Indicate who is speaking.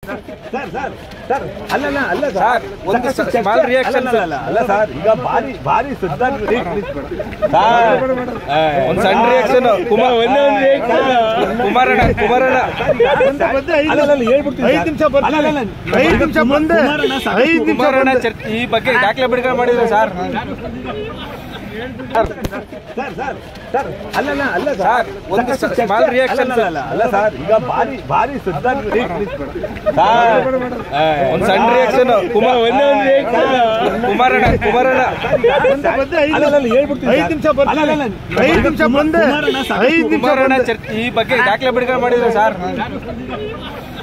Speaker 1: sir sir sir ಅಲ್ಲಲ್ಲ ಅಲ್ಲ
Speaker 2: sir, ಒಂದು ಸ- small reaction,
Speaker 1: ಅಲ್ಲ, ಅಲ್ಲ, ಅಲ್ಲ ಸರ್ ಈಗ ಭಾರಿ ಭಾರಿ ಸುದ್ದ
Speaker 2: ಒಂದ್ ಸಣ್ಣ ರಿಯಾಕ್ಷನ್ ಕುಮಾರ್ ಕುಮಾರಣ್ಣ ಕುಮಾರಣ್ಣ
Speaker 1: ಐದು ನಿಮಿಷ ಐದು ನಿಮಿಷ ಬಂದೆ ಐದು ನಿಮಿಷ
Speaker 2: ಕುಮಾರಣ್ಣ ಚರ್ಚ್ ಈ ಬಗ್ಗೆ ದಾಖಲೆ ಬಿಡುಗಡೆ ಮಾಡಿದ್ರು ಸರ್
Speaker 1: ಸರ್ ಸರ್ ಸರ್ ಅಲ್ಲಲ್ಲ ಅಲ್ಲ
Speaker 2: ಸರ್, ಒಂದು ಸ- small reaction,
Speaker 1: ಅಲ್ಲ, ಅಲ್ಲ, ಅಲ್ಲ ಸರ್ ಈಗ ಭಾರಿ ಭಾರಿ ಸುದ್ದ
Speaker 2: ಒಂದ್ ಸಣ್ಣ ರಿಯಾಕ್ಷನ್ ಕುಮಾರ್ ಕುಮಾರಣ್ಣ ಕುಮಾರಣ್ಣ
Speaker 1: ಐದು ನಿಮಿಷ ಐದು ನಿಮಿಷ ಬಂದೆ ಐದು ನಿಮಿಷ
Speaker 2: ಕುಮಾರಣ್ಣ ಚರ್ಚ್ ಈ ಬಗ್ಗೆ ದಾಖಲೆ ಬಿಡುಗಡೆ ಮಾಡಿದ್ರು ಸರ್